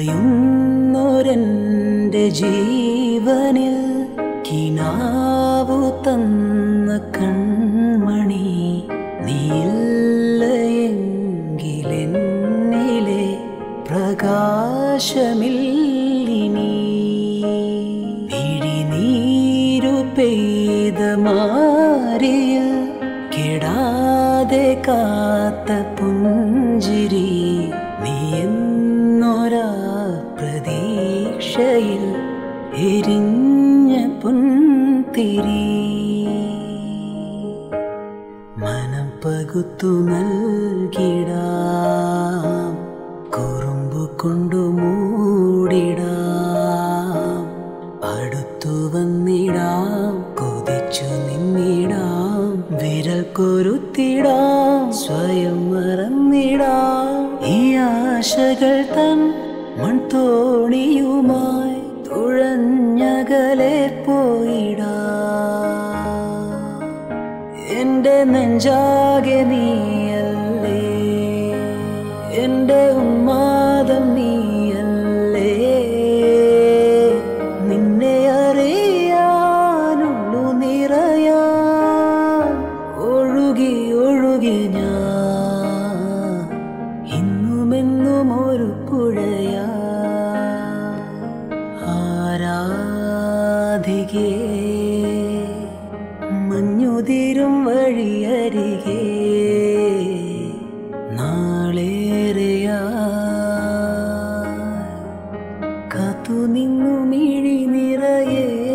നിറയുന്നൊരെൻ്റെ ജീവനിൽ കിനാവു തന്ന കൺമണി നീയില്ലയെങ്കിലെന്നിലെ പ്രകാശമില്ലിനി പിഴിനീരു പെയ്ത മാറിയ കെടാതെ കാത്ത പുഞ്ചിരി നീ എന്നൊരാ പ്രതീക്ഷയിൽ എരിഞ്ഞ പുൻതിരി മനം പകുത്തു നൽകിടാം കുറുമ്പു കൊണ്ടു മൂടിടാം അടുത്തു വന്നിടാം കൊതിച്ചു നിന്നിടാം വിരൽ കൊരുത്തിടാം സ്വയം മറന്നിടാം ഈ ആശകൾ തൻ മൺതോണിയുമായി തുഴഞ്ഞകലെ പോയിടാം എന്റെ നെഞ്ചാകെ നീയല്ലേ എന്റെ ഉന്മാദം നീയല്ലേ നിന്നെ അറിയാനുള്ളു നിറയാൻ ഒഴുകി ഒഴുകി ഞാൻ ഇന്നുമെന്നും ഒരു പുഴയാ ആരാധികേ മഞ്ഞുതിരും വഴിയരികെ നാളേറെയാ കാത്തു നിന്നു മിഴി നിറയേ